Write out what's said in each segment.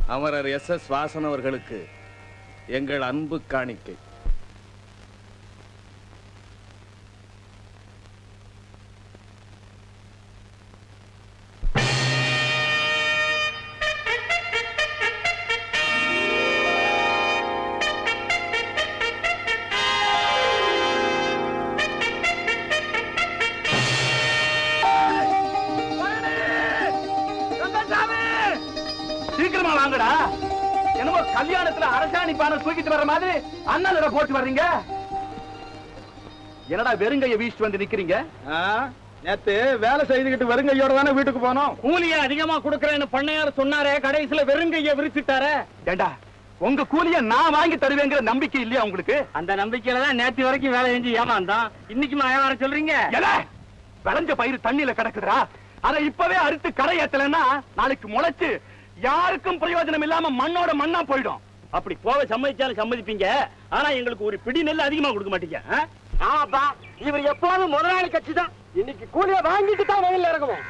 அமரர் S S Vasan அவர்களுக்கு எங்கள் அன்பு காணிக்கை சீக்கிரமா வாங்கடா என்னமோ கல்யாணத்துல அரசாணி பானை தூக்கிட்டு வர மாதிரி அண்ணனோட போட்டு வர்றீங்க என்னடா வெறுங்கைய வீசிட்டு வந்து நிக்கிறீங்க நேத்து வேலை செய்துகிட்டு வெறுங்கையோட தானே வீட்டுக்கு போனோம் கூலிய அதிகமா கொடுக்கறேன்னு பண்ணையார் சொன்னாரே கடைசியில வெறுங்கைய விரிச்சுட்டாரே ஏண்டா உங்க கூலிய நான் வாங்கி தருவேங்கிற நம்பிக்கை இல்லையா உங்களுக்கு அந்த நம்பிக்கையில தான் நேத்து வரைக்கும் வேலை செஞ்சு ஏமாந்தான் இன்னைக்கு ஏமாற சொல்றீங்க எல விளைஞ்ச பயிர் தண்ணியில கிடக்குதுடா அதை இப்பவே அறுத்து கரை ஏத்தலைன்னா நாளைக்கு முளைச்சு யாருக்கும் பிரயோஜனம் இல்லாம மண்ணோட மண்ணா போயிடும் அப்படி போக சம்மதிச்சாலும் சம்மதிப்பீங்க ஆனா எங்களுக்கு ஒரு பிடி நெல் அதிகமா கொடுக்க மாட்டீங்க ஆ? ஆமாப்பா இவர் எப்போதும் முதலாளி கட்சி தான் இன்னைக்கு கூலிய வாங்கிட்டு தான் வயல்ல இறங்குவோம்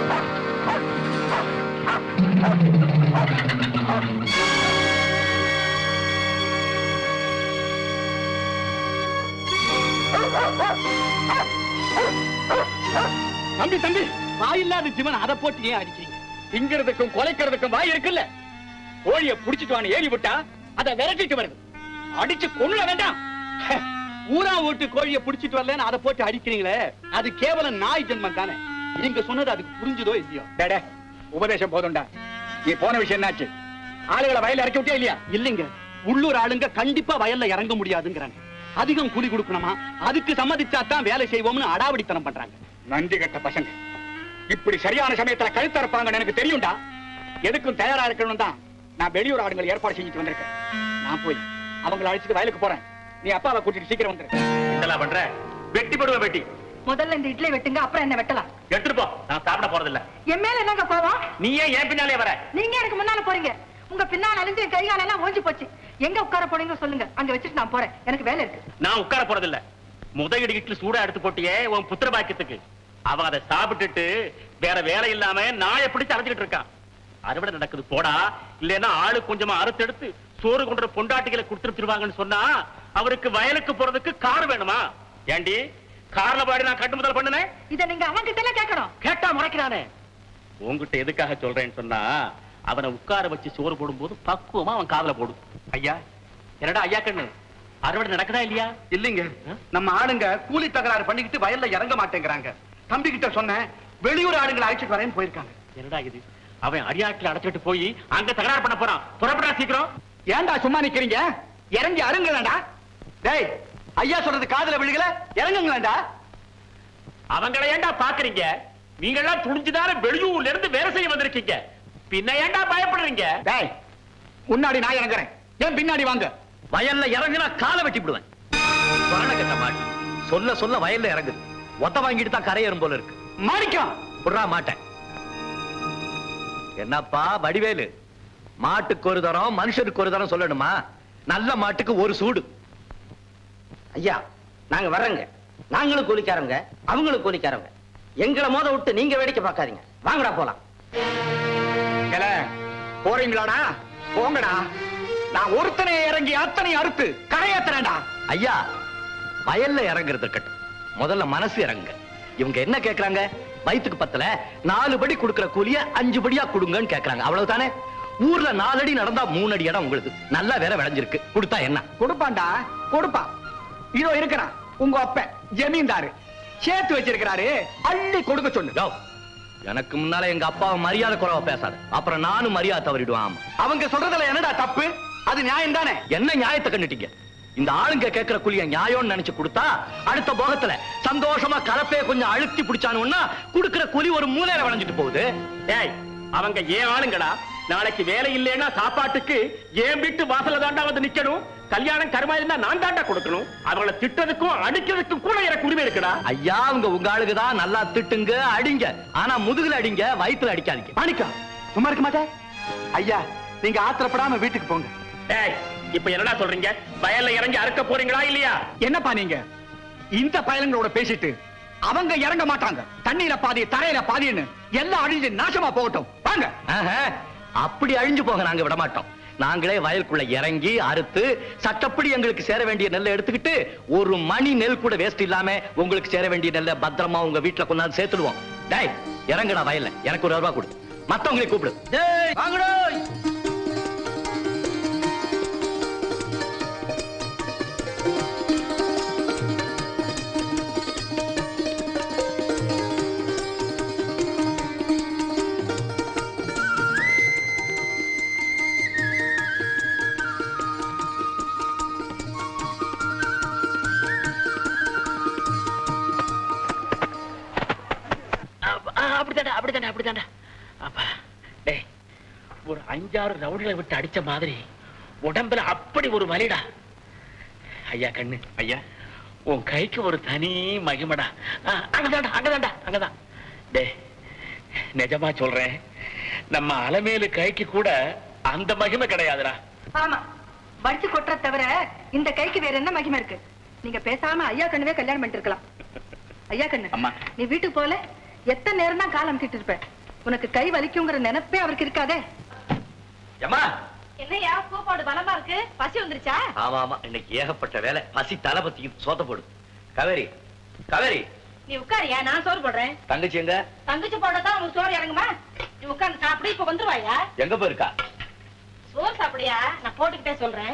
தம்பி தம்பி வாய் இல்லாத ஜீவன் அதை போட்டு ஏன் அடிக்கிறீங்க திங்கிறதுக்கும் கொலைக்கிறதுக்கும் வாய் இருக்குல்ல கோழிய புடிச்சிட்டு வான்னு ஏறி விட்டா அதை விரட்டிட்டு வருது அடிச்சு கொள்ள வேண்டாம் ஹே, ஊரா ஓட்டு கோழிய புடிச்சிட்டு வரலன்னு அதை போட்டு அடிக்கிறீங்களே அது கேவலம் நாய் ஜென்மம் தானே நீங்க சொன்னது அதுக்கு புரிஞ்சுதோ இல்லையோ டேடே உபதேசம் போதும்டா நீ போன விஷயம் என்னாச்சு ஆளுகளை வயல்ல இறக்கி விட்டியா இல்லையா இல்லைங்க உள்ளூர் ஆளுங்க கண்டிப்பா வயல்ல இறங்க முடியாதுங்கிறாங்க அதிகம் கூலி கொடுக்கணுமா அதுக்கு சம்மதிச்சா தான் வேலை செய்வோம்னு அடாவடித்தனம் பண்றாங்க நன்றி கட்ட பசங்க இப்படி சரியான சமயத்துல கழுத்தறப்பாங்கன்னு எனக்கு தெரியும்டா எதுக்கும் தயாரா இருக்கணும் தான் நான் வெளியூர் ஆளுங்களை ஏற்பாடு செஞ்சுட்டு வந்திருக்கேன் நான் போய் அவங்களை அழைச்சிட்டு வயலுக்கு போறேன் நீ அப்பாவை கூட்டிட்டு சீக்கிரம் வந்துரு என்னலாம் பண்ற வெட்டி போடுவ வெட்டி முதல்ல இந்த இட்லி வெட்டுங்க அப்புறம் என்ன வெட்டலாம் எடுத்துட்டு போ நான் சாப்பிட போறது இல்ல என் மேல என்னங்க கோவம் நீ ஏன் என் பின்னாலே வர நீங்க எனக்கு முன்னால போறீங்க உங்க பின்னால அழிஞ்சு என் கை கால் எல்லாம் ஓஞ்சி போச்சு எங்க உட்கார போறீங்க சொல்லுங்க அங்க வச்சுட்டு நான் போறேன் எனக்கு வேலை இருக்கு நான் உட்கார போறது இல்ல முதல் இட்லி சூடா எடுத்து போட்டியே உன் புத்திர பாக்கியத்துக்கு அவன் அதை சாப்பிட்டுட்டு வேற வேலை இல்லாம நாயை பிடிச்சு அரைஞ்சுக்கிட்டு இருக்கான் அறுவடை நடக்குது போடா இல்லைன்னா ஆளு கொஞ்சமா அறுத்து எடுத்து சோறு கொண்ட பொண்டாட்டிகளை கொடுத்துருவாங்கன்னு சொன்னா அவருக்கு வயலுக்கு போறதுக்கு கார் வேணுமா ஏண்டி கார்ல பாடி நான் கட்டு முதல் பண்ணுனேன் இத நீங்க அவங்க கிட்ட எல்லாம் கேட்கணும் கேட்டா முறைக்கிறானே உன்கிட்ட எதுக்காக சொல்றேன்னு சொன்னா அவனை உட்கார வச்சு சோறு போடும்போது பக்குவமா அவன் காதுல போடும் ஐயா என்னடா ஐயா கண்ணு அறுவடை நடக்குதா இல்லையா இல்லைங்க நம்ம ஆளுங்க கூலி தகராறு பண்ணிக்கிட்டு வயல்ல இறங்க மாட்டேங்கிறாங்க தம்பி கிட்ட சொன்னேன் வெளியூர் ஆளுங்களை அழைச்சிட்டு வரேன்னு போயிருக்காங்க என்னடா இது அவன் அடியாட்டில் அடைச்சிட்டு போய் அங்க தகராறு பண்ண போறான் புறப்படா சீக்கிரம் ஏன்டா சும்மா நிக்கிறீங்க இறங்கி அருங்களேண்டா டேய் ஐயா சொல்றது காதுல விழுகல இறங்குங்களேண்டா அவங்கள ஏன்டா பாக்குறீங்க நீங்க எல்லாம் துணிஞ்சுதான வெளியூர்ல இருந்து வேலை செய்ய வந்திருக்கீங்க பின்ன ஏன்டா பயப்படுறீங்க டேய் முன்னாடி நான் இறங்குறேன் ஏன் பின்னாடி வாங்க வயல்ல இறங்குனா காலை வெட்டி விடுவேன் வரண கட்ட மாட்டு சொல்ல சொல்ல வயல்ல இறங்குது ஒத்த வாங்கிட்டு தான் கரையேறும் போல இருக்கு மாணிக்கம் புடுறா மாட்டேன் என்னப்பா வடிவேலு மாட்டுக்கு ஒரு தரம் மனுஷனுக்கு ஒரு தரம் சொல்லணுமா நல்ல மாட்டுக்கு ஒரு சூடு ஐயா நாங்க வர்றோங்க நாங்களும் கூலிக்காரங்க அவங்களும் கூலிக்காரங்க எங்களை மோத விட்டு நீங்க வேடிக்கை பார்க்காதீங்க வாங்கடா போலாம் ஏல, போறீங்களாடா போங்கடா நான் ஒருத்தனை இறங்கி அத்தனை அறுத்து கரையேத்துறேன்டா ஐயா வயல்ல இறங்குறது இருக்கட்டும் முதல்ல மனசு இறங்குங்க இவங்க என்ன கேக்குறாங்க வயித்துக்கு பத்தல நாலு படி கொடுக்கிற கூலிய அஞ்சு படியா கொடுங்கன்னு கேக்குறாங்க அவ்வளவுதானே ஊர்ல நாலு அடி நடந்தா மூணு அடி இடம் உங்களுக்கு நல்லா வேற விளைஞ்சிருக்கு கொடுத்தா என்ன கொடுப்பான்டா கொடுப்பா இதோ இருக்கிறான் உங்க அப்ப ஜமீன்தாரு சேர்த்து வச்சிருக்கிறாரு அள்ளி கொடுக்க சொல்லு யோ, எனக்கு முன்னால எங்க அப்பாவை மரியாதை குறைவா பேசாத அப்புறம் நானும் மரியாதை தவறிடுவேன் ஆமா அவங்க சொல்றதுல என்னடா தப்பு அது நியாயம் தானே என்ன நியாயத்தை கண்டுட்டீங்க இந்த ஆளுங்க கேட்கிற கூலிய நியாயம்னு நினைச்சு கொடுத்தா அடுத்த போகத்துல சந்தோஷமா கலப்பைய கொஞ்சம் அழுத்தி பிடிச்சானுன்னா குடுக்கிற கூலி ஒரு மூலையில வளைஞ்சிட்டு போகுது டேய் அவங்க ஏன் ஆளுங்கடா நாளைக்கு வேலை இல்லைன்னா சாப்பாட்டுக்கு ஏன் வீட்டு வாசல்ல தாண்டா வந்து நிக்கணும் கல்யாணம் கருமா இருந்தா நான் தாண்டா கொடுக்கணும் அவங்கள திட்டதுக்கும் அடிக்கிறதுக்கும் கூட எனக்கு உரிமை இருக்குடா ஐயா அவங்க உங்க ஆளுக்கு தான் நல்லா திட்டுங்க அடிங்க ஆனா முதுகுல அடிங்க வயித்துல அடிக்காதீங்க மாணிக்கா சும்மா இருக்க மாட்டே ஐயா நீங்க ஆத்திரப்படாம வீட்டுக்கு போங்க டேய் இப்ப என்னடா சொல்றீங்க வயல்ல இறங்கி அறுக்க போறீங்களா இல்லையா என்னப்பா நீங்க இந்த பயலுங்களோட பேசிட்டு அவங்க இறங்க மாட்டாங்க தண்ணியில பாதி தரையில பாதின்னு எல்லாம் அழிஞ்சு நாசமா போகட்டும் வாங்க ஆஹா, அப்படி அழிஞ்சு போக நாங்க விட மாட்டோம் நாங்களே வயலுக்குள்ள இறங்கி அறுத்து சட்டப்படி எங்களுக்கு சேர வேண்டிய நெல்லை எடுத்துக்கிட்டு ஒரு மணி நெல் கூட வேஸ்ட் இல்லாம உங்களுக்கு சேர வேண்டிய நெல்லை பத்திரமா உங்க வீட்டுல கொண்டாந்து சேர்த்துடுவோம் டேய் இறங்குடா வயல்ல எனக்கு ஒரு ரூபா கொடு மத்தவங்களை கூப்பிடு டேய் வாங்கடா அப்ப- ஆ, அப்படித்தாண்டா அப்படித்தாண்டா அப்படித்தாண்டா அப்பா டேய் ஒரு அஞ்சாறு ரவுடிகளை விட்டு அடிச்ச மாதிரி உடம்புல அப்படி ஒரு வலிடா ஐயா கண்ணு ஐயா உன் கைக்கு ஒரு தனி மகிமடா ஆ, அங்கதான்டா அங்கதான்டா அங்கதான் டேய் நிஜமா சொல்றேன் நம்ம அலமேலு கைக்கு கூட அந்த மகிமை கிடையாதுடா ஆமா வடிச்சு கொட்டுற தவிர இந்த கைக்கு வேற என்ன மகிமை இருக்கு நீங்க பேசாம ஐயா கண்ணுவே கல்யாணம் பண்ணிட்டு இருக்கலாம் ஐயா கண்ணு அம்மா. நீ வீட்டுக்கு போல எத்தனை நேரம் தான் காலம் அமுக்கிட்டு இருப்ப உனக்கு கை வலிக்குங்கிற நினைப்பே அவருக்கு இருக்காதே ஏமா என்னையா கூப்பாடு பலமா இருக்கு பசி வந்துருச்சா ஆமா ஆமா இன்னைக்கு ஏகப்பட்ட வேலை பசி தலை பத்தி சோத்த போடு காவேரி காவேரி நீ உட்காரியா நான் சோறு போடுறேன் தங்கச்சி எங்க தங்கச்சி போடத்தான் உனக்கு சோறு இறங்குமா நீ உட்கார்ந்து சாப்பிடு இப்ப வந்துருவாயா எங்க போயிருக்கா சோறு சாப்பிடியா நான் போட்டுக்கிட்டே சொல்றேன்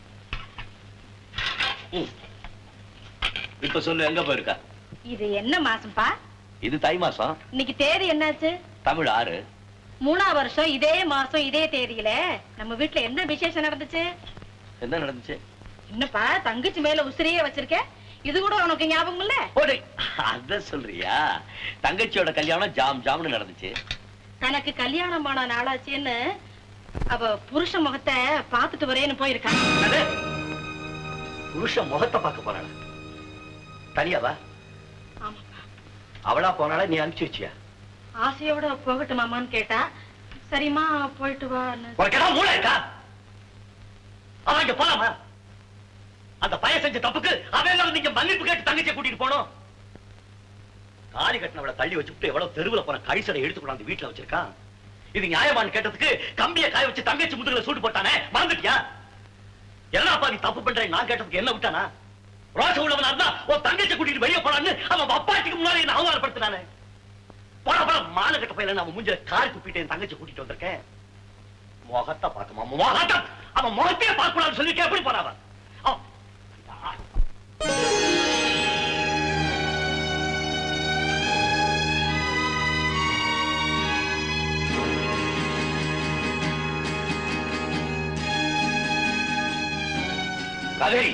ம். இப்ப சொல்லு எங்க போயிருக்கா இது என்ன மாசம்பா இது தை மாசம் இன்னைக்கு தேதி என்னாச்சு தமிழ் ஆறு மூணா வருஷம் இதே மாசம் இதே தேதியில நம்ம வீட்டுல என்ன விசேஷம் நடந்துச்சு என்ன நடந்துச்சு என்னப்பா தங்கச்சி மேல உசிரியே வச்சிருக்க இது கூட உனக்கு ஞாபகம் இல்ல ஓடே அத சொல்றியா தங்கச்சியோட கல்யாணம் ஜாம் ஜாம்னு நடந்துச்சு தனக்கு கல்யாணமான நாளாச்சுன்னு அவ புருஷ முகத்தை பாத்துட்டு வரேன்னு போயிருக்கா அது புருஷன் முகத்தை பார்க்க போறாளா தனியாவா ஆமாப்பா அவளா போனால நீ அனுப்பிச்சு வச்சியா ஆசையோட போகட்டுமாமான்னு கேட்டா சரிம்மா போயிட்டு வா உனக்கு ஏதாவது மூளை இருக்கா அவன் இங்க போலாமா அந்த பையன் செஞ்ச தப்புக்கு அவன் எல்லாம் நீங்க மன்னிப்பு கேட்டு தங்கச்சியை கூட்டிட்டு போனோம் தாலி கட்டினவளை தள்ளி வச்சுட்டு எவ்வளவு தெருவுல போன கைசடை எடுத்து கொண்டாந்து வீட்டுல வச்சிருக்கான் இது நியாயமான்னு கேட்டதுக்கு கம்பிய காய வச்சு தங்கச்சி முதுகுல சூடு போட்டானே மறந்துட்டியா என்னப்பா நீ தப்பு பண்ற நான் கேட்டதுக்கு என்ன விட்டானா ரோஷ உள்ளவனா இருந்தா உன் தங்கச்சி கூட்டிட்டு வெளியே போலான்னு அவன் அப்பாட்டிக்கு முன்னாடி என்ன அவமானப்படுத்தினானே போன போல மாலை கட்ட பையல நான் மூஞ்சில காரி துப்பிட்டு என் தங்கச்சி கூட்டிட்டு வந்திருக்கேன் முகத்தை பார்க்கமா முகத்தை அவன் முகத்தையே பார்க்க கூடாதுன்னு சொல்லிருக்கேன் எப்படி போறாவ காவேரி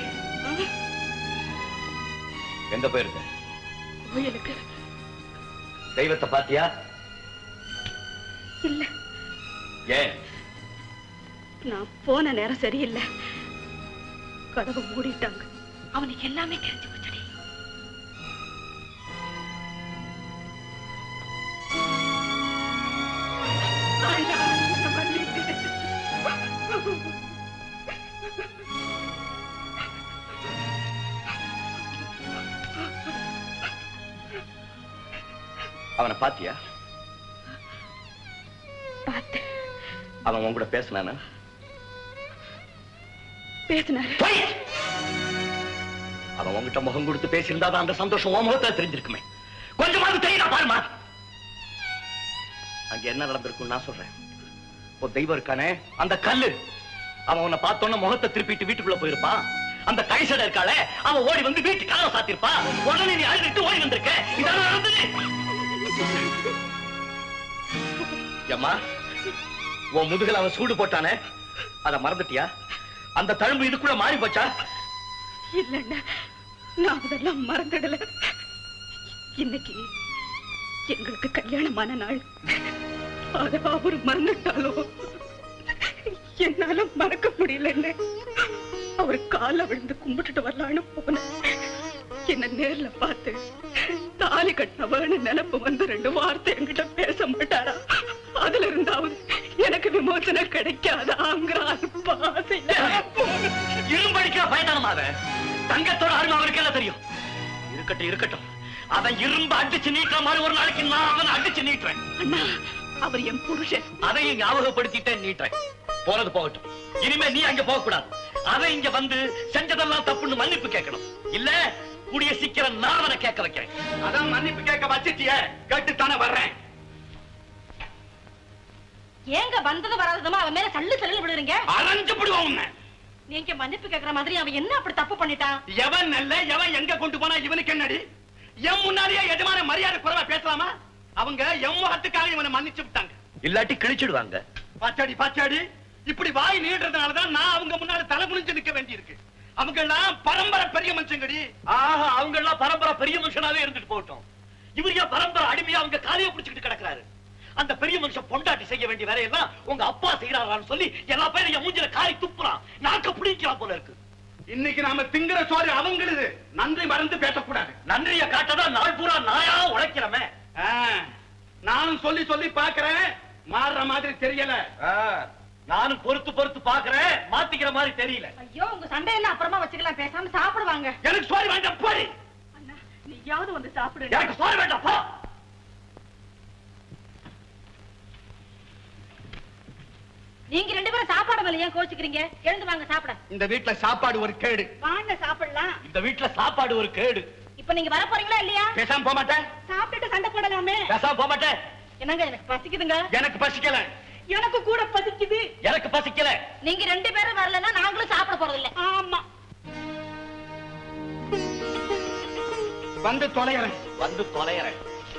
எங்க போயிருக்க கோயிலுக்கு தெய்வத்தை பாத்தியா இல்ல ஏன் நான் போன நேரம் சரியில்லை கதவை மூடிட்டாங்க அவனுக்கு எல்லாமே தெரிஞ்சு போச்சடி அவனை பாத்தியா பார்த்தேன் அவன் உன் கூட பேசினானா பேசினாரு அவன் உன்கிட்ட முகம் கொடுத்து பேசியிருந்தா தான் அந்த சந்தோஷம் உன் முகத்துல தெரிஞ்சிருக்குமே கொஞ்சமாவது தெரியுதா பாருமா அங்க என்ன நடந்திருக்கும் நான் சொல்றேன் ஒரு தெய்வம் இருக்கானே அந்த கல்லு அவன் உன்னை பார்த்தோன்ன முகத்தை திருப்பிட்டு வீட்டுக்குள்ள போயிருப்பான் அந்த கைசடை இருக்காளே அவன் ஓடி வந்து வீட்டு கதவை சாத்திருப்பா உடனே நீ அழுதுட்டு ஓடி வந்திருக்க இதான் நடந்தது ஏம்மா உன் முதுகுல அவன் சூடு போட்டானே அத மறந்துட்டியா அந்த தழும்பு இதுக்குள்ள மாறி போச்சா இல்லண்ணா நான் அதெல்லாம் மறந்துடல இன்னைக்கு எங்களுக்கு கல்யாணமான நாள் அத அவரு மறந்துட்டாலோ என்னால மறக்க முடியலன்னு அவர் கால விழுந்து கும்பிட்டுட்டு வரலான்னு போனேன் என்ன நேர்ல பார்த்து தாலி கட்டினவன்னு நினைப்பு வந்து ரெண்டு வார்த்தை என்கிட்ட பேச மாட்டாரா அதுல இருந்தாவது எனக்கு விமோசனம் கிடைக்காதாங்கிற பாசையில இரும்படிக்கிற பயதானமாவ தங்கத்தோட அருமை அவருக்கு எல்லாம் தெரியும் இருக்கட்டும் இருக்கட்டும் அவன் இரும்பு அடிச்சு நீட்டுற மாதிரி ஒரு நாளைக்கு நான் அவனை அடிச்சு நீட்டுறேன் அண்ணா அவர் என் புருஷன் அதையும் ஞாபகப்படுத்திட்டேன் நீட்டேன் போனது போகட்டும் இனிமே நீ அங்க போக கூடாது அதை இங்க வந்து செஞ்சதெல்லாம் தப்புன்னு மன்னிப்பு கேட்கணும் இல்ல கூடிய சீக்கிரம் நான் அவனை கேட்க வைக்கிறேன் அதான் மன்னிப்பு கேட்க வச்சிட்டிய கேட்டுத்தானே வர்றேன் ஏங்க வந்தது வராததுமா அவன் மேல சல்லு சல்லு விடுறீங்க அரைஞ்சு விடுவோம் உன்னை நீங்க மன்னிப்பு கேக்குற மாதிரி அவன் என்ன அப்படி தப்பு பண்ணிட்டான் எவன் நல்ல எவன் எங்க கொண்டு போனா இவனுக்கு என்னடி என் முன்னாடியே எஜமான மரியாதை குறைவா பேசலாமா அவங்க என் முகத்துக்காக இவனை மன்னிச்சு விட்டாங்க இல்லாட்டி கிழிச்சிடுவாங்க பாச்சாடி பாச்சாடி இப்படி வாய் நீடுறதுனாலதான் நான் அவங்க முன்னாடி தலை குனிஞ்சு நிக்க வேண்டியிருக்கு அவங்க எல்லாம் பரம்பரை பெரிய மனுஷங்கடி ஆஹா அவங்க எல்லாம் பரம்பரை பெரிய மனுஷனாவே இருந்துட்டு போகட்டும் இவர் ஏன் பரம்பரை அடிமையா அவங்க காலையை பிடிச்சுக்கிட்டு கிடக்குறாரு அந்த பெரிய மனுஷன் பொண்டாட்டி செய்ய வேண்டிய வேலையெல்லாம் உங்க அப்பா செய்யறாரான்னு சொல்லி எல்லா பேரும் என் மூஞ்சில காரி துப்புறான் நாக்க பிடிக்கிறான் போல இருக்கு இன்னைக்கு நாம திங்கிற சோறு அவங்களுது நன்றி மறந்து பேசக்கூடாது நன்றிய காட்டதான் நாள் பூரா நாயா உழைக்கிறமே ஆ, நானும் சொல்லி சொல்லி பாக்குறேன் மாறுற மாதிரி தெரியல நானும் பொறுத்து பொறுத்து பாக்குறேன் மாத்திக்கிற மாதிரி தெரியல ஐயோ உங்க சண்டையெல்லாம் அப்புறமா வச்சுக்கலாம் பேசாம சாப்பிடுவாங்க எனக்கு சோறு வேண்டாம் போடி அண்ணா நீயாவது வந்து சாப்பிடு எனக்கு சோறு வேண்டாம் போ நீங்க ரெண்டு பேரும் சாப்பாடு மேல ஏன் கோச்சுக்கிறீங்க எழுந்து வாங்க சாப்பிட இந்த வீட்டுல சாப்பாடு ஒரு கேடு வாங்க சாப்பிடலாம் இந்த வீட்டுல சாப்பாடு ஒரு கேடு இப்ப நீங்க வர போறீங்களா இல்லையா பேசாம போக மாட்டேன் சாப்பிட்டுட்டு சண்டை போடலாமே பேசாம போக மாட்டேன் என்னங்க எனக்கு பசிக்குதுங்க எனக்கு பசிக்கல எனக்கு கூட பசிக்குது எனக்கு பசிக்கல நீங்க ரெண்டு பேரும் வரலன்னா நாங்களும் சாப்பிட போறது இல்ல ஆமா வந்து தொலைகிறேன் வந்து தொலைகிறேன்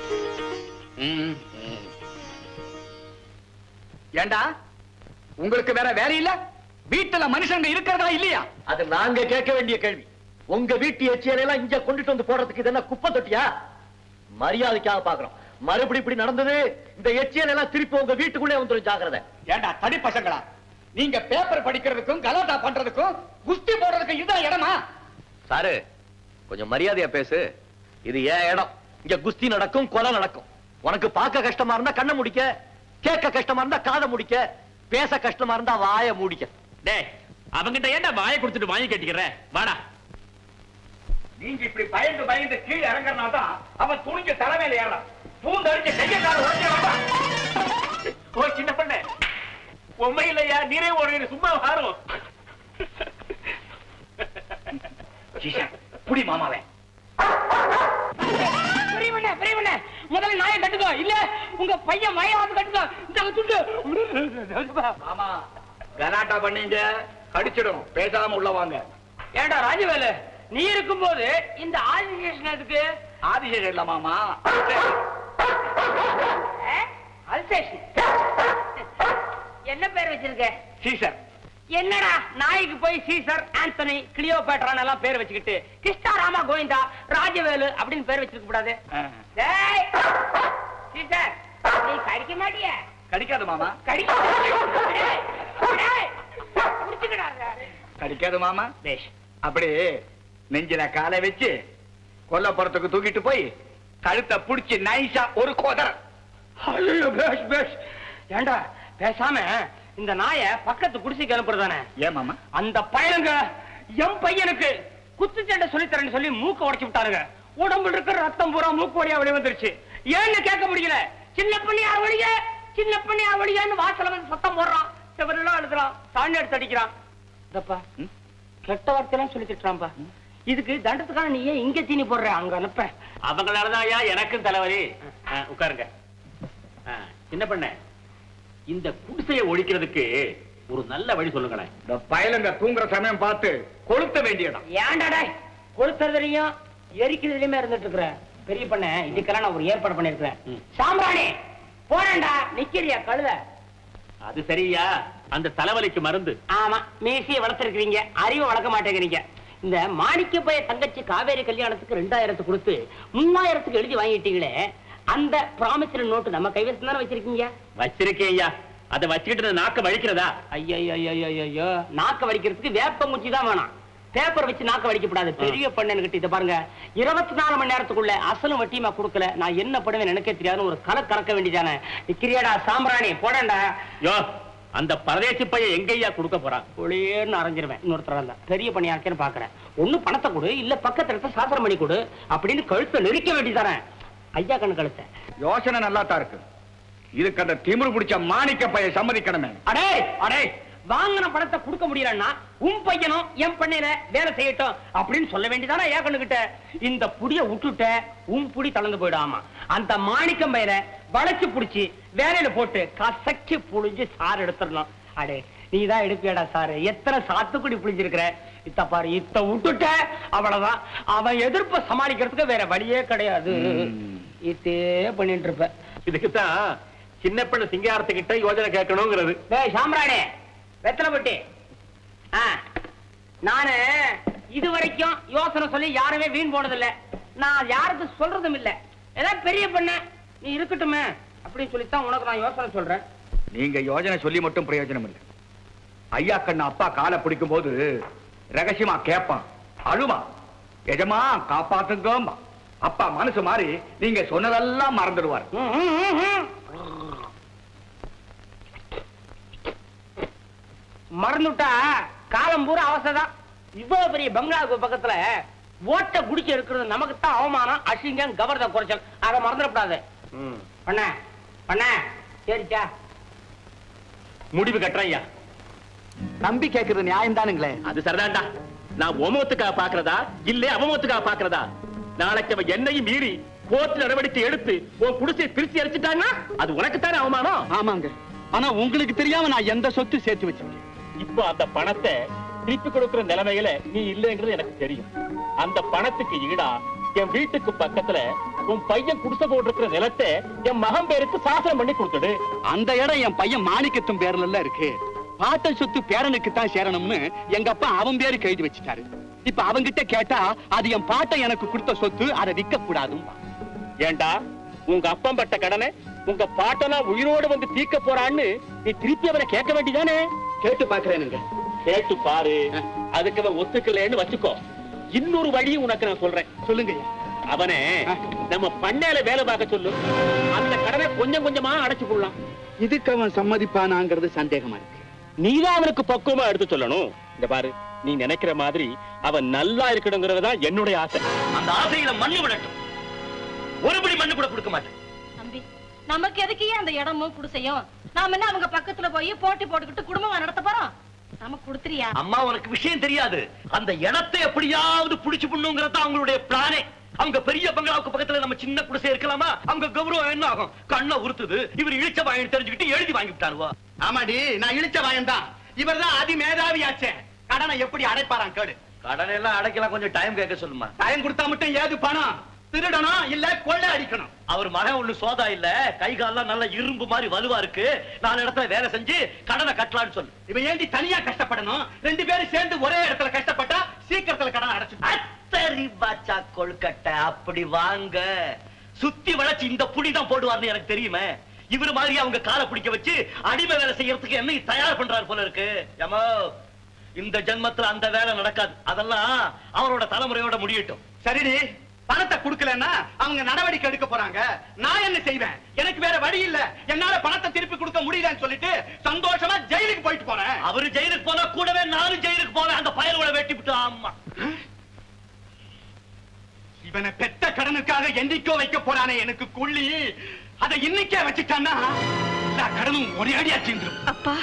ஏண்டா உங்களுக்கு வேற வேலை இல்ல வீட்டுல மனுஷங்க இருக்கிறதா இல்லையா அது நாங்க கேட்க வேண்டிய கேள்வி உங்க வீட்டு எச்சியலையெல்லாம் இங்க கொண்டுட்டு வந்து போடுறதுக்கு இது என்ன குப்பை தொட்டியா மரியாதைக்காக பாக்குறோம் மறுபடி இப்படி நடந்தது இந்த எச்சியல் எல்லாம் திருப்பி உங்க வீட்டுக்குள்ளே வந்துடும் ஜாக்கிரதை ஏண்டா தடி பசங்களா நீங்க பேப்பர் படிக்கிறதுக்கும் கலாட்டா பண்றதுக்கும் குஸ்தி போடுறதுக்கும் இதுதான் இடமா சாரு கொஞ்சம் மரியாதையா பேசு இது ஏன் இடம் இங்க குஸ்தி நடக்கும் கொலை நடக்கும் உனக்கு பார்க்க கஷ்டமா இருந்தா கண்ணை முடிக்க கேட்க கஷ்டமா இருந்தா காதை முடிக்க பேச கஷ்டமா இருந்தா வாயை மூடிக்க டேய் அவங்கிட்ட ஏன்டா வாயை கொடுத்துட்டு வாங்கி கட்டிக்கிற வாடா நீங்க இப்படி பயந்து பயந்து கீழே இறங்குறனால தான் அவன் துணிஞ்ச தலைமையில ஏறான் பூந்து அடிச்சு கைய கால உடஞ்ச வேண்டாம் ஓ சின்ன பண்ண உண்மை இல்லையா நீரே ஒரு சும்மா வாரும் புடி மாமாவே பெரியவண்ணே பெரியவண்ணே முதல்ல நாயை கட்டுக்கோ இல்ல உங்க பையன் மய வந்து கட்டுக்கோ இந்த துண்டு மாமா கலாட்டா பண்ணீங்க கடிச்சிடும் பேசாம உள்ள வாங்க ஏண்டா ராஜவேலு நீ இருக்கும்போது இந்த ஆதிசேஷன் எதுக்கு ஆதிசேஷன் இல்ல மாமா அல்சேஷன் என்ன பேர் வச்சிருக்க சீசர் என்னடா நாய்க்கு போய் சீசர் ஆந்தனி கிளியோபேட்ரான் எல்லாம் பேர் வச்சுக்கிட்டு கிருஷ்ணா ராமா கோவிந்தா ராஜவேலு அப்படின்னு பேர் வச்சிருக்க கூடாது டேய் சீசர் நீ கடிக்க மாட்டிய கடிக்காது மாமா கடிக்க டேய், டேய், புடிச்சுக்கடாங்க. கடிக்காது மாமா பேஷ் அப்படி நெஞ்சில காலை வச்சு கொல்லப்புறத்துக்கு தூக்கிட்டு போய் கழுத்தை புடிச்சு நைஸா ஒரு கோதர் ஐயோ பேஷ் பேஷ் ஏண்டா பேசாம இந்த நாயை பக்கத்து குடிசைக்கு அனுப்புறதானே ஏன் மாமா அந்த பையனுங்க என் பையனுக்கு குத்துச்சண்டை சொல்லித்தரேன்னு சொல்லி மூக்க உடைச்சு விட்டானுங்க உடம்புல இருக்கிற ரத்தம் பூரா மூக்கு வழியா வெளிய வந்துருச்சு ஏன்னு கேட்க முடியல சின்ன பண்ணியார் வழிய சின்ன பண்ணியார் வழியான்னு வாசல வந்து சத்தம் போடுறான் செவரெல்லாம் எழுதுறான் தாண்டி எடுத்து அடிக்கிறான் இதப்பா கெட்ட வார்த்தையெல்லாம் சொல்லி திட்டுறான்பா இதுக்கு தண்டத்துக்காக நீ ஏன் இங்க தீனி போடுற அங்க அனுப்ப அவங்களாலதான் ஐயா எனக்கும் தலைவலி ஆ, உட்காருங்க ஆ, சின்ன பண்ண இந்த குடிசையை ஒழிக்கிறதுக்கு ஒரு நல்ல வழி சொல்லுங்களேன் இந்த பயலுங்க தூங்குற சமயம் பார்த்து கொளுத்த வேண்டிய இடம் ஏன்டாடா கொளுத்துறதுலயும் எரிக்கிறதுலயுமே இருந்துட்டு இருக்கிற பெரிய பண்ண இதுக்கெல்லாம் நான் ஒரு ஏற்பாடு பண்ணிருக்கிறேன் ம். சாம்பிராணி போறேன்டா நிக்கிறியா கழுத அது சரியா அந்த தலைவலிக்கு மருந்து ஆமா மீசிய வளர்த்திருக்கிறீங்க அறிவை வளர்க்க மாட்டேங்கிறீங்க இந்த மாணிக்க பைய தங்கச்சி காவேரி கல்யாணத்துக்கு ரெண்டாயிரத்து கொடுத்து மூவாயிரத்துக்கு எழுதி வாங்கிட்டீங்களே அந்த ப்ராமிசரி நோட்டு நம்ம கைவசம் தானே வச்சிருக்கீங்க வச்சிருக்கேன் ஐயா அதை வச்சுக்கிட்டு நாக்க வலிக்கிறதா ஐயோ நாக்க வடிக்கிறதுக்கு வேப்பங்குச்சி தான் வேணாம் பேப்பர் வச்சு நாக்க வடிக்கப்படாது பெரிய பண்ணு இதை பாருங்க இருபத்தி நாலு மணி நேரத்துக்குள்ள அசலும் வட்டியுமா கொடுக்கல நான் என்ன பண்ணுவேன் எனக்கே தெரியாதுன்னு ஒரு கலை கறக்க வேண்டியதானே நிக்கிறியாடா சாம்பிராணி போடண்டா யோ அந்த பரதேசி பையன் எங்கய்யா கொடுக்க போறான் ஒளியேன்னு அரைஞ்சிருவேன் இன்னொருத்தர் இருந்தா பெரிய பணியா இருக்கேன்னு பாக்குறேன் ஒண்ணு பணத்தை கொடு இல்ல பக்கத்துல இருக்க சாஸ்திரம் பண்ணி கொடு அப்படின்னு கழுத்தை நெரிக்க வேண்டியதானே ஐயா கண்ணு கழுத்தை யோசனை நல்லா தான் இருக்கு இதுக்கு அந்த திமிரு பிடிச்ச மாணிக்க பைய சம்மதிக்கணுமே அடே அடே வாங்கின பணத்தை கொடுக்க முடியலன்னா உன் பையனும் என் பண்ணையில வேலை செய்யட்டும் அப்படின்னு சொல்ல வேண்டியதானே ஏக்கணுகிட்ட இந்த புடிய விட்டுட்ட உன் புடி தளர்ந்து போயிடாமா அந்த மாணிக்கம் பயிர வளைச்சு புடிச்சு வேலையில போட்டு கசக்கி புழிஞ்சு சாறு எடுத்துடலாம் அடே நீ தான் எடுப்பியாடா சாரு எத்தனை சாத்துக்குடி புளிஞ்சிருக்கிற இத்த பாரு இத்த விட்டுட்ட அவ்வளவுதான் அவன் எதிர்ப்ப சமாளிக்கிறதுக்கு வேற வழியே கிடையாது இத்தே பண்ணிட்டு இருப்ப இதுக்குத்தான் சின்ன பெண்ணு சிங்காரத்துக்கிட்ட யோஜனை கேட்கணுங்கிறது டேய் சாம்ராடே வெத்தலை பொட்டி ஆ, நானு இது வரைக்கும் யோசனை சொல்லி யாருமே வீண் போனதில்ல நான் யாருக்கு சொல்றதும் இல்ல ஏதாவது பெரிய பண்ண நீ இருக்கட்டுமே அப்படின்னு சொல்லித்தான் உனக்கு நான் யோசனை சொல்றேன் நீங்க யோஜனை சொல்லி மட்டும் பிரயோஜனம் இல்லை ஐயா கண்ணு அப்பா காலை பிடிக்கும் போது ரகசியமா கேட்பான் அழுமா எஜமா காப்பாத்துங்கம்பா அப்பா மனசு மாறி நீங்க சொன்னதெல்லாம் மறந்துடுவார் ம், ம், ம், ம். மறந்துட்டா காலம் பூரா அவசரம் இவ்வளவு பெரிய பங்களாவுக்கு பக்கத்துல ஓட்ட குடிச்சு இருக்கிறது நமக்கு தான் அவமானம் அசிங்கம் கவர்த குறைச்சல் அதை மறந்துடக்கூடாது பண்ண பண்ண சரிச்சா முடிவு கட்டுறேன் ஐயா நம்பி கேட்கறது நியாயம் தானுங்களே அது சரிதான்டா நான் உமத்துக்காக பாக்குறதா இல்ல அவமத்துக்காக பாக்குறதா நாளைக்கு அவன் என்னையும் மீறி கோர்ட் நடவடிக்கை எடுத்து உன் குடிசை பிரிச்சு அடிச்சுட்டாங்கன்னா அது உனக்குத்தானே அவமானம் ஆமாங்க ஆனா உங்களுக்கு தெரியாம நான் எந்த சொத்து சேர்த்து வச்சிருக்கேன் இப்போ அந்த பணத்தை திருப்பி கொடுக்கிற நிலைமையில நீ இல்லைங்கிறது எனக்கு தெரியும் அந்த பணத்துக்கு ஈடா என் வீட்டுக்கு பக்கத்துல உன் பையன் குடிசை போட்டிருக்கிற நிலத்தை என் மகன் பேருக்கு சாசனம் பண்ணி கொடுத்துடு அந்த இடம் என் பையன் மாணிக்கத்தும் பேர்ல எல்லாம் இருக்கு பாட்ட சொத்து பேரனுக்கு தான் சேரணும்னு எங்க அப்பா அவன் பேருக்கு எழுதி வச்சுட்டாரு இப்ப அவங்கிட்ட கேட்டா அது என் பாட்டை எனக்கு கொடுத்த சொத்து அதை விற்க கூடாதும் ஏண்டா உங்க அப்பன் பட்ட கடனை உங்க பாட்டனா உயிரோடு வந்து தீக்க போறான்னு நீ திருப்பி அவரை கேட்க வேண்டியதானே கேட்டு பாக்குறேனுங்க கேட்டு பாரு அதுக்கு அவன் ஒத்துக்கலைன்னு வச்சுக்கோ இன்னொரு வழியும் உனக்கு நான் சொல்றேன் சொல்லுங்க அவனே நம்ம பண்ணையில வேலை பார்க்க சொல்லு அந்த கடனை கொஞ்சம் கொஞ்சமா அடைச்சு கொள்ளலாம் இதுக்கு அவன் சம்மதிப்பானாங்கிறது சந்தேகமா இருக்கு நீதான் அவனுக்கு பக்குவமா எடுத்து சொல்லணும் இந்த பாரு நீ நினைக்கிற மாதிரி அவன் நல்லா இருக்கணுங்கிறதா என்னுடைய ஆசை அந்த ஆசையில மண்ணு விடட்டும் ஒருபடி மண்ணு கூட கொடுக்க மாட்டேன் தம்பி நமக்கு எதுக்கு ஏன் அந்த இடமும் குடிசையும் நாம என்ன அவங்க பக்கத்துல போய் போட்டி போட்டுக்கிட்டு குடும்பமா நடத்த போறோம் நமக்கு கொடுத்துறியா அம்மா உனக்கு விஷயம் தெரியாது அந்த இடத்தை எப்படியாவது புடிச்சு பண்ணுங்கிறது அவங்களுடைய பிளானே அவங்க பெரிய பங்களாவுக்கு பக்கத்துல நம்ம சின்ன குடிசை இருக்கலாமா அவங்க கௌரவம் என்ன ஆகும் கண்ணை உறுத்துது இவர் இழிச்ச வாயன் தெரிஞ்சுக்கிட்டு எழுதி வாங்கி விட்டாருவா ஆமாடி நான் இழிச்ச வாயன் தான் இவர் தான் அதி மேதாவியாச்சே கடனை எப்படி அடைப்பாராம் கேடு கடனை எல்லாம் அடைக்கலாம் கொஞ்சம் டைம் கேட்க சொல்லுமா டைம் கொடுத்தா மட்டும் ஏது பணம் திருடணும் இல்ல கொள்ளை அடிக்கணும் அவர் மகன் ஒண்ணு சோதா இல்ல கை கால்லாம் நல்ல இரும்பு மாதிரி வலுவா இருக்கு நாலு இடத்துல வேலை செஞ்சு கடனை கட்டலாம்னு சொல்லு இவன் ஏண்டி தனியா கஷ்டப்படணும் ரெண்டு பேரும் சேர்ந்து ஒரே இடத்துல கஷ்டப்பட்டா சீக்கிரத்துல கடன் அடைச்சு அத்தரி பாச்சா கொழுக்கட்டை அப்படி வாங்க சுத்தி வளைச்சு இந்த புடி தான் போடுவார்னு எனக்கு தெரியுமே இவரு மாதிரி அவங்க காலை பிடிக்க வச்சு அடிமை வேலை செய்யறதுக்கு என்ன தயார் பண்றாரு போல இருக்கு ஏமோ இந்த ஜென்மத்துல அந்த வேலை நடக்காது அதெல்லாம் அவரோட தலைமுறையோட முடியட்டும் சரிடி பணத்தை குடுக்கலன்னா அவங்க நடவடிக்கை எடுக்க போறாங்க நான் என்ன செய்வேன் எனக்கு வேற வழி இல்ல என்னால பணத்தை திருப்பி கொடுக்க முடியலன்னு சொல்லிட்டு சந்தோஷமா ஜெயிலுக்கு போயிட்டு போறேன் அவரு ஜெயிலுக்கு போனா கூடவே நானும் ஜெயிலுக்கு போவேன் அந்த பயலோட வெட்டி விட்டு ஆமா இவனை பெத்த கடனுக்காக என்னைக்கோ வைக்க போறானே எனக்கு குள்ளி அதை இன்னைக்கே வச்சுட்டான்னா எல்லா கடனும் ஒரே அடியா தீந்துரும் அப்பா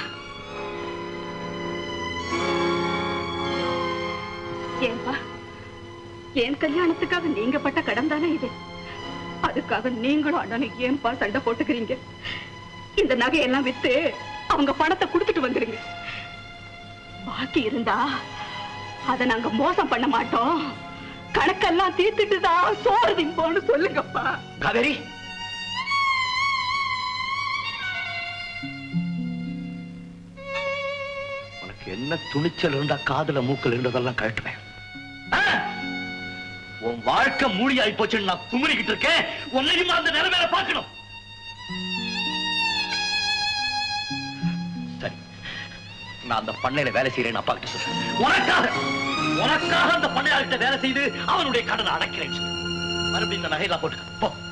ஏன்பா என் கல்யாணத்துக்காக நீங்க பட்ட கடன் தானே இது அதுக்காக நீங்களும் அண்ணனும் ஏன்பா சண்டை போட்டுக்கிறீங்க இந்த நகையெல்லாம் வித்து அவங்க பணத்தை கொடுத்துட்டு வந்துருங்க பாக்கி இருந்தா அத நாங்க மோசம் பண்ண மாட்டோம் கணக்கெல்லாம் தீர்த்துட்டு தான் சோறு திம்போன்னு சொல்லுங்கப்பா காவேரி உனக்கு என்ன துணிச்சல் இருந்தா காதுல மூக்கல் இருந்ததெல்லாம் கழட்டுவேன் ஆ? உன் வாழ்க்கை மூடி ஆகி போச்சுன்னு நான் குமுறிக்கிட்டு இருக்கேன் உன்னையும் அந்த நிலைமையில பார்க்கணும் சரி நான் அந்த பண்ணையில வேலை செய்யறேன்னு அப்பா கிட்ட சொல்றேன் உனக்காக உனக்காக அந்த பண்ணையார்கிட்ட வேலை செய்து அவனுடைய கடனை அடைக்கிறேன் சொல்லு. மறுபடியும் இந்த நகையெல்லாம் போட்டுக்க போ